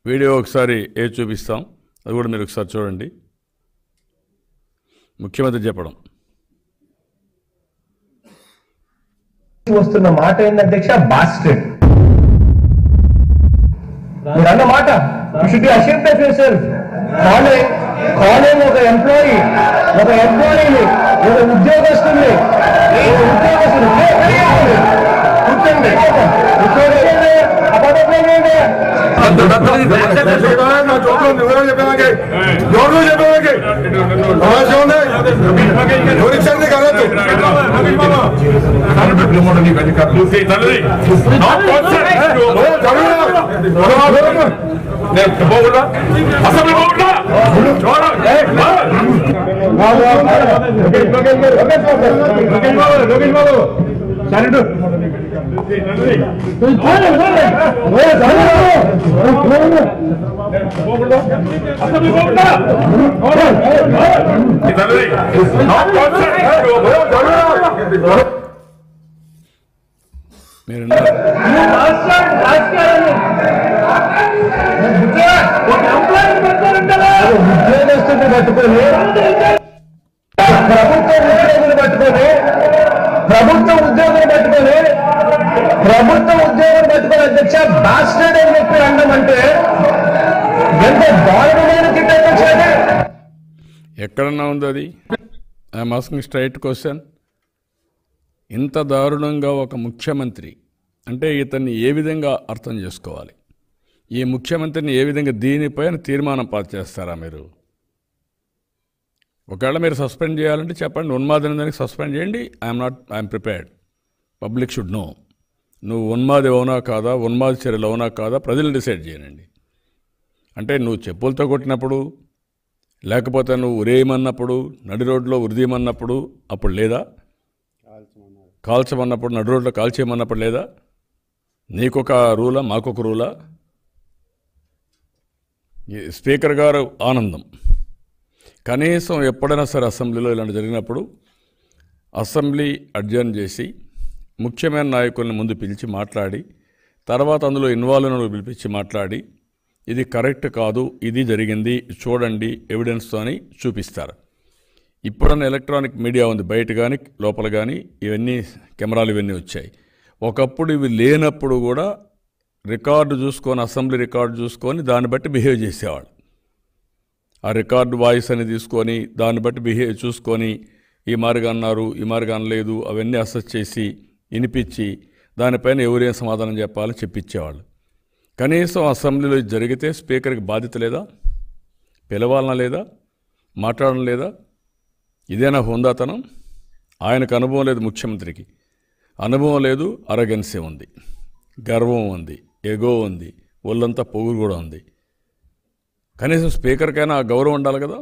Video ఒకసారి ఏ చూపిస్తాం అది కూడా మీరు ఒకసారి చూడండి ముఖ్యమంత్రి చెప్పడం వస్తున్న మాట ఏంది అధ్యక్ష బాస్టెడ్ మీరు అన్న మాట should be ashamed of yourself calling calling ఒక ఎంప్లాయీ ఒక ఎంప్లాయీని ఒక ఉద్యోగస్తుల్ని ఒక ఉద్యోగస్తులు కూర్చోండి కూర్చోండి అబద్ధండి మీరు విన్నారు. ఉద్యోగస్తుని పట్టుకొని ప్రభుత్వ ఉద్యోగులు పట్టుకొని ప్రభుత్వ ఉద్యోగులు పట్టుకొని ప్రభుత్వ ఉద్యోగులు పట్టుకొని అధ్యక్ష బాస్టర్డ్ అని చెప్పి అనడం అంటే ఎంత దారుణమైన కిట్ అధ్యక్ష అది? ఎక్కడన్నా ఉంది అది ఐఎమ్ ఆస్కింగ్ స్ట్రైట్ క్వశ్చన్ ఇంత దారుణంగా ఒక ముఖ్యమంత్రి అంటే ఇతన్ని ఏ విధంగా అర్థం చేసుకోవాలి ఈ ముఖ్యమంత్రిని ఏ విధంగా దీనిపైన తీర్మానం పాస్ చేస్తారా మీరు ఒకవేళ మీరు సస్పెండ్ చేయాలంటే చెప్పండి ఉన్మాదిని దానికి సస్పెండ్ చేయండి I'm not I'm prepared public should no నువ్వు ఉన్మాది అవునా కాదా ఉన్మాది చర్యలు అవునా కాదా ప్రజలు డిసైడ్ చేయనండి అంటే నువ్వు చెప్పులతో కొట్టినప్పుడు లేకపోతే నువ్వు ఉరేయమన్నప్పుడు నడి రోడ్లో ఉరిదీయమన్నప్పుడు అప్పుడు లేదా కాల్చమన్నప్పుడు నడి రోడ్లో కాల్చేయమన్నప్పుడు లేదా నీకొక రూలా మాకొక రూలా ఈ స్పీకర్ గారు ఆనందం కనీసం ఎప్పుడైనా సరే అసెంబ్లీలో ఇలాంటి జరిగినప్పుడు అసెంబ్లీ అడ్జర్న్ చేసి ముఖ్యమైన నాయకుల్ని ముందు పిలిచి మాట్లాడి తర్వాత అందులో ఇన్వాల్వ్ అయిన పిలిపించి మాట్లాడి ఇది కరెక్ట్ కాదు ఇది జరిగింది చూడండి ఎవిడెన్స్తో అని చూపిస్తారు ఇప్పుడన్న ఎలక్ట్రానిక్ మీడియా ఉంది బయట కానీ లోపల కానీ ఇవన్నీ కెమెరాలు ఇవన్నీ వచ్చాయి ఒకప్పుడు ఇవి లేనప్పుడు కూడా రికార్డు చూసుకొని అసెంబ్లీ రికార్డు చూసుకొని దాన్ని బట్టి బిహేవ్ చేసేవాళ్ళు ఆ రికార్డు వాయిస్ అని తీసుకొని దాన్ని బట్టి బిహేవ్ చూసుకొని ఈ మార్గా అన్నారు ఈ మార్గా అనలేదు అవన్నీ అసెస్ చేసి వినిపించి దానిపైన ఎవరేం సమాధానం చెప్పాలని చెప్పించేవాళ్ళు కనీసం అసెంబ్లీలో ఇది జరిగితే స్పీకర్కి బాధ్యత లేదా పిలవాలనా లేదా మాట్లాడడం లేదా ఇదేనా హోందాతనం ఆయనకు అనుభవం లేదు ముఖ్యమంత్రికి అనుభవం లేదు అరగెన్సీ ఉంది గర్వం ఉంది ఎగో ఉంది ఒళ్ళంతా పొగురు కూడా ఉంది కనీసం స్పీకర్కైనా ఆ గౌరవం ఉండాలి కదా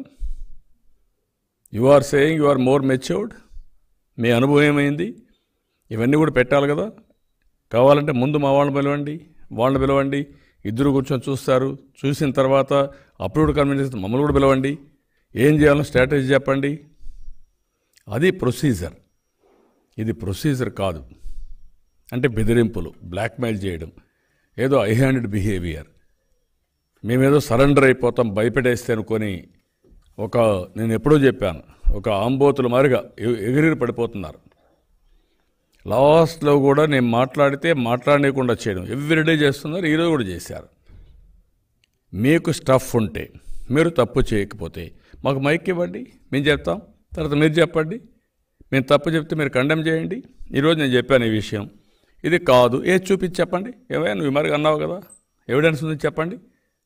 you are saying you are more matured మీ అనుభవం ఏమైంది ఇవన్నీ కూడా పెట్టాలి కదా కావాలంటే ముందు మా వాళ్ళని పిలవండి వాళ్ళని పిలవండి ఇద్దరు కూర్చొని చూస్తారు చూసిన తర్వాత అప్రూవ్డ్ కన్వెన్షన్ మమ్మల్ని కూడా పిలవండి ఏం చేయాలో స్ట్రాటజీ చెప్పండి అది ప్రొసీజర్ ఇది ప్రొసీజర్ కాదు అంటే బెదిరింపులు బ్లాక్మెయిల్ చేయడం ఏదో ఐ హ్యాండెడ్ బిహేవియర్ మేమేదో సరెండర్ అయిపోతాం భయపెట్టేస్తే అనుకొని ఒక నేను ఎప్పుడూ చెప్పాను ఒక ఆంబోతుల మారిగా ఎ- ఎగిరి పడిపోతున్నారు లాస్ట్లో కూడా నేను మాట్లాడితే మాట్లాడలేకుండా చేయడం ఎవ్రీడే చేస్తున్నారు ఈరోజు కూడా చేశారు మీకు స్టఫ్ ఉంటే మీరు తప్పు చేయకపోతే మాకు మైక్ ఇవ్వండి మేము చెప్తాం తర్వాత మీరు చెప్పండి మేము తప్పు చెప్తే మీరు కండెమ్ చేయండి ఈరోజు నేను చెప్పాను ఈ విషయం ఇది కాదు ఏది చూపించి చెప్పండి ఏవైనా నువ్వు మరి అన్నావు కదా ఎవిడెన్స్ ఉంది చెప్పండి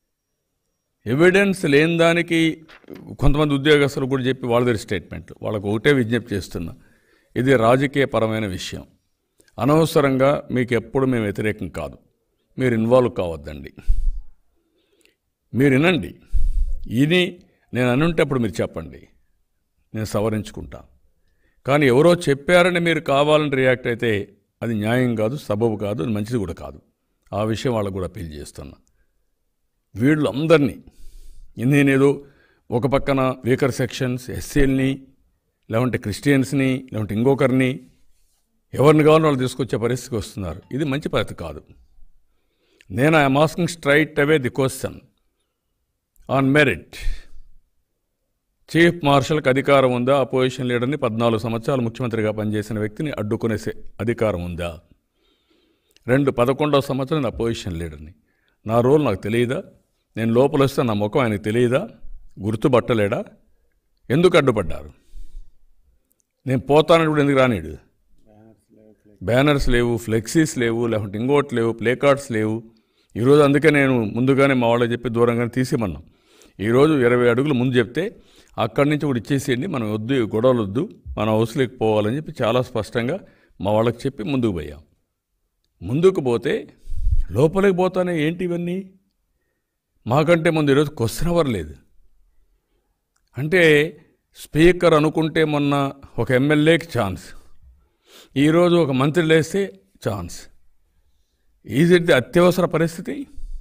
ఎవిడెన్స్ లేని దానికి కొంతమంది ఉద్యోగస్తులు కూడా చెప్పి వాళ్ళ దగ్గర స్టేట్మెంట్ వాళ్ళకు ఒకటే విజ్ఞప్తి చేస్తున్నా ఇది రాజకీయపరమైన విషయం అనవసరంగా మీకు ఎప్పుడు మేము వ్యతిరేకం కాదు మీరు ఇన్వాల్వ్ కావద్దండి మీరు వినండి ఇది నేను అనుంటే అప్పుడు మీరు చెప్పండి నేను సవరించుకుంటా కానీ ఎవరో చెప్పారని మీరు కావాలని రియాక్ట్ అయితే అది న్యాయం కాదు సబబు కాదు అది మంచిది కూడా కాదు ఆ విషయం వాళ్ళకు కూడా అప్పీల్ చేస్తున్నా వీళ్ళు అందరినీ నేనేదో ఒక పక్కన వీకర్ సెక్షన్స్ ఎస్సీల్ని లేకుంటే క్రిస్టియన్స్ని లేకుంటే ఇంకొకరిని ఎవరిని కావాలో వాళ్ళు తీసుకొచ్చే పరిస్థితికి వస్తున్నారు ఇది మంచి పద్ధతి కాదు నేను I'm asking straight away the question on merit chief మార్షల్కి అధికారం ఉందా అపోజిషన్ లీడర్ని పద్నాలుగు సంవత్సరాలు ముఖ్యమంత్రిగా పనిచేసిన వ్యక్తిని అడ్డుకునే సే- అధికారం ఉందా రెండు పదకొండవ సంవత్సరం నేను అపోజిషన్ లీడర్ని నా రోల్ నాకు తెలియదా నేను లోపల వస్తే నా ముఖం ఆయనకు తెలియదా గుర్తుపట్టలేడా ఎందుకు అడ్డుపడ్డారు నేను పోతానని కూడా ఎందుకు రానిడు బ్యానర్స్ లేవు ఫ్లెక్సీస్ లేవు లేకుంటే ఇంకోటి లేవు ప్లే కార్డ్స్ లేవు ఈరోజు అందుకే నేను ముందుగానే మా వాళ్ళకి చెప్పి దూరంగానే తీసేమన్నాం ఈరోజు ఇరవై అడుగులు ముందు చెప్తే అక్కడి నుంచి కూడా ఇచ్చేసేయండి మనం వద్దు ఈ గొడవలు వద్దు మన హౌస్లోకి పోవాలని చెప్పి చాలా స్పష్టంగా మా వాళ్ళకి చెప్పి ముందుకు పోయాం ముందుకు పోతే లోపలికి పోతానే ఏంటి ఇవన్నీ మాకంటే ముందు ఈరోజు క్వశ్చన్ అవర్ లేదు అంటే స్పీకర్ అనుకుంటే మొన్న ఒక ఎమ్మెల్యేకి ఛాన్స్ ఈరోజు ఒక మంత్రి లేస్తే ఛాన్స్ ఈజ్ ఇట్ ది అత్యవసర పరిస్థితి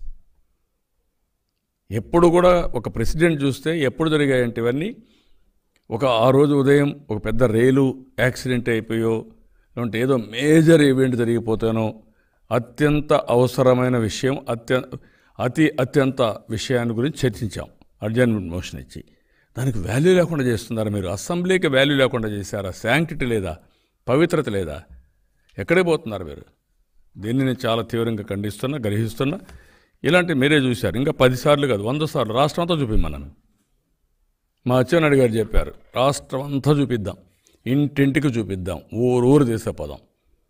ఎప్పుడు కూడా ఒక ప్రెసిడెంట్ చూస్తే ఎప్పుడు జరిగాయంటే ఇవన్నీ ఒక ఆ రోజు ఉదయం ఒక పెద్ద రైలు యాక్సిడెంట్ అయిపోయో లేదంటే ఏదో మేజర్ ఈవెంట్ జరిగిపోతానో అత్యంత అవసరమైన విషయం అత్య అతి అత్యంత విషయాన్ని గురించి చర్చించాం అడ్జర్న్మెంట్ మోషన్ ఇచ్చి దానికి వాల్యూ లేకుండా చేస్తున్నారు మీరు అసెంబ్లీకి వాల్యూ లేకుండా చేశారా శాంక్టిటీ లేదా పవిత్రత లేదా ఎక్కడే పోతున్నారు మీరు దీన్ని నేను చాలా తీవ్రంగా ఖండిస్తున్నా గ్రహిస్తున్నా ఇలాంటి మీరే చూశారు ఇంకా పదిసార్లు కాదు వంద సార్లు రాష్ట్రం అంతా చూపిమ్మన్నాను మా అచ్చెన్నాయుడు గారు చెప్పారు రాష్ట్రం అంతా చూపిద్దాం ఇంటింటికి చూపిద్దాం ఊరు ఊరు తీసే పదం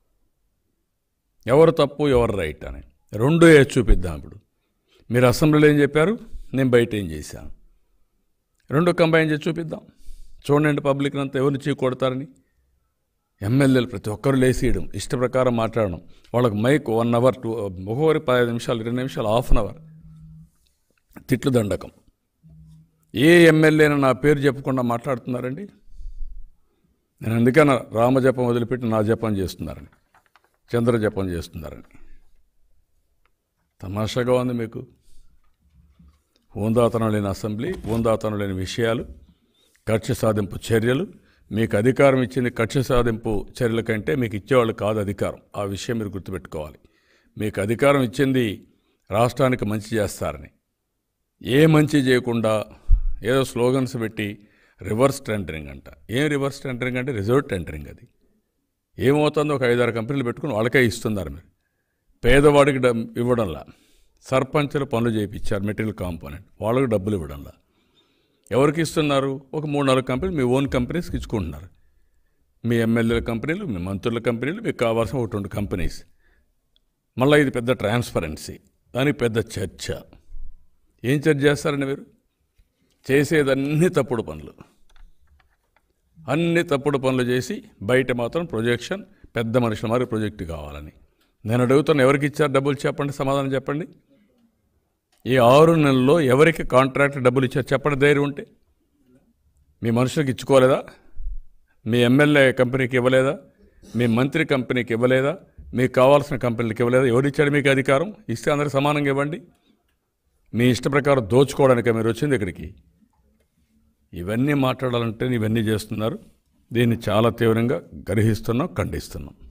ఎవరు తప్పు ఎవరు రైట్ అని రెండు వేసి చూపిద్దాం ఇప్పుడు మీరు అసెంబ్లీలో ఏం చెప్పారు నేను బయట ఏం చేశాను రెండు కంబైన్ చేసి చూపిద్దాం చూడండి పబ్లిక్ అంతా ఎవరిని చీ కొడతారని ఎమ్మెల్యేలు ప్రతి ఒక్కరు లేసేయడం ఇష్ట ప్రకారం మాట్లాడడం వాళ్ళకి మైక్ వన్ అవర్ టూ ఒక్కొక్కరి పదిహేను నిమిషాలు ఇరవై నిమిషాలు హాఫ్ అన్ అవర్ తిట్లు దండకం ఏ ఎమ్మెల్యేని నా పేరు చెప్పకుండా మాట్లాడుతున్నారండి నేను అందుకని రామజపం వదిలిపెట్టి నా జపం చేస్తున్నారని చంద్ర జపం చేస్తున్నారని తమాషాగా ఉంది మీకు హోందాతనం లేని అసెంబ్లీ హోందాతనం లేని విషయాలు కక్ష సాధింపు చర్యలు మీకు అధికారం ఇచ్చింది కక్ష సాధింపు చర్యల కంటే మీకు ఇచ్చేవాళ్ళు కాదు అధికారం ఆ విషయం మీరు గుర్తుపెట్టుకోవాలి మీకు అధికారం ఇచ్చింది రాష్ట్రానికి మంచి చేస్తారని ఏ మంచి చేయకుండా ఏదో స్లోగన్స్ పెట్టి రివర్స్ టెండరింగ్ అంట ఏం రివర్స్ టెండరింగ్ అంటే రిజర్వ్ టెండరింగ్ అది ఏమవుతుందో ఒక ఐదారు కంపెనీలు పెట్టుకుని వాళ్ళకే ఇస్తున్నారు మీరు పేదవాడికి డబ్ ఇవ్వడంలా సర్పంచులు పనులు చేయించారు మెటీరియల్ కాంపోనెంట్ వాళ్ళకి డబ్బులు ఇవ్వడంలా ఎవరికి ఇస్తున్నారు ఒక మూడు నాలుగు కంపెనీలు మీ ఓన్ కంపెనీస్కి ఇచ్చుకుంటున్నారు మీ ఎమ్మెల్యేల కంపెనీలు మీ మంత్రుల కంపెనీలు మీకు కావాల్సిన ఒకటి రెండు కంపెనీస్ మళ్ళీ ఇది పెద్ద ట్రాన్స్పరెన్సీ దానికి పెద్ద చర్చ ఏం చర్చ చేస్తారండి మీరు చేసేదన్నీ తప్పుడు పనులు అన్ని తప్పుడు పనులు చేసి బయట మాత్రం ప్రొజెక్షన్ పెద్ద మనుషుల మరి ప్రొజెక్ట్ కావాలని నేను అడుగుతున్న ఎవరికి ఇచ్చారు డబ్బులు చెప్పండి సమాధానం చెప్పండి ఈ ఆరు నెలల్లో ఎవరికి కాంట్రాక్ట్ డబ్బులు ఇచ్చారు చెప్పండి ధైర్యం ఉంటే మీ మనుషులకు ఇచ్చుకోలేదా మీ ఎమ్మెల్యే కంపెనీకి ఇవ్వలేదా మీ మంత్రి కంపెనీకి ఇవ్వలేదా మీకు కావాల్సిన కంపెనీలకు ఇవ్వలేదా ఎవరిచ్చాడు మీకు అధికారం ఇస్తే అందరికి సమానంగా ఇవ్వండి మీ ఇష్ట ప్రకారం దోచుకోవడానికి మీరు వచ్చింది ఇక్కడికి ఇవన్నీ మాట్లాడాలంటే ఇవన్నీ చేస్తున్నారు దీన్ని చాలా తీవ్రంగా గర్హిస్తున్నాం ఖండిస్తున్నాం